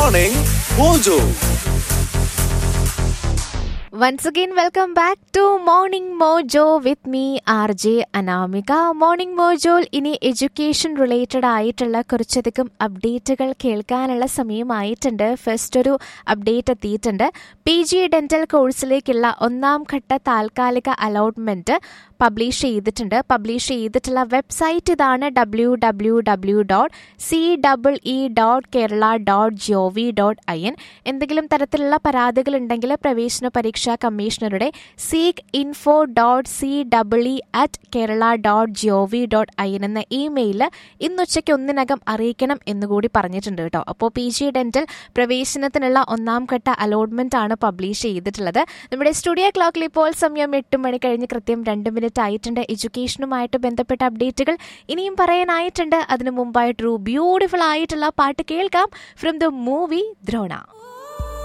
Morning Mojo. Once again, welcome back to Morning Mojo with me, RJ Anamika morning മോജോയിൽ ഇനി education related ആയിട്ടുള്ള കുറച്ചധികം അപ്ഡേറ്റുകൾ കേൾക്കാനുള്ള സമയമായിട്ടുണ്ട് ഫസ്റ്റ് ഒരു അപ്ഡേറ്റ് എത്തിയിട്ടുണ്ട് പി ജി ഡെന്റൽ കോഴ്സിലേക്കുള്ള ഒന്നാം ഘട്ട താൽക്കാലിക അലോട്ട്മെന്റ് പബ്ലിഷ് ചെയ്തിട്ടുണ്ട് പബ്ലിഷ് ചെയ്തിട്ടുള്ള വെബ്സൈറ്റ് ഇതാണ് W W W dot C double E dot Kerala dot G O V dot I N എന്തെങ്കിലും തരത്തിലുള്ള പരാതികൾ ഉണ്ടെങ്കിൽ പ്രവേശന പരീക്ഷാ കമ്മീഷണറുടെ seek info dot C double E at Kerala dot G O V dot I N എന്ന ഇമെയിൽ ഇന്നുച്ചയ്ക്ക് ഒന്നിനകം അറിയിക്കണം എന്നുകൂടി പറഞ്ഞിട്ടുണ്ട് കേട്ടോ അപ്പോൾ പി ജി ഡെന്റൽ പ്രവേശനത്തിനുള്ള ഒന്നാം ഘട്ട അലോട്ട്മെന്റ് ആണ് പബ്ലിഷ് ചെയ്തിട്ടുള്ളത് നമ്മുടെ സ്റ്റുഡിയോ ക്ലോക്കിൽ ഇപ്പോൾ സമയം എട്ട് മണി കഴിഞ്ഞ് കൃത്യം രണ്ട് മിനിറ്റ് ആയിട്ടുണ്ട് എഡ്യൂക്കേഷനുമായിട്ട് ബന്ധപ്പെട്ട അപ്ഡേറ്റുകൾ ഇനിയും പറയാനായിട്ടുണ്ട് അതിനു മുമ്പായിട്ടൊരു ബ്യൂട്ടിഫുൾ ആയിട്ടുള്ള പാട്ട് കേൾക്കാം ഫ്രം ദ മൂവി ദ്രോണ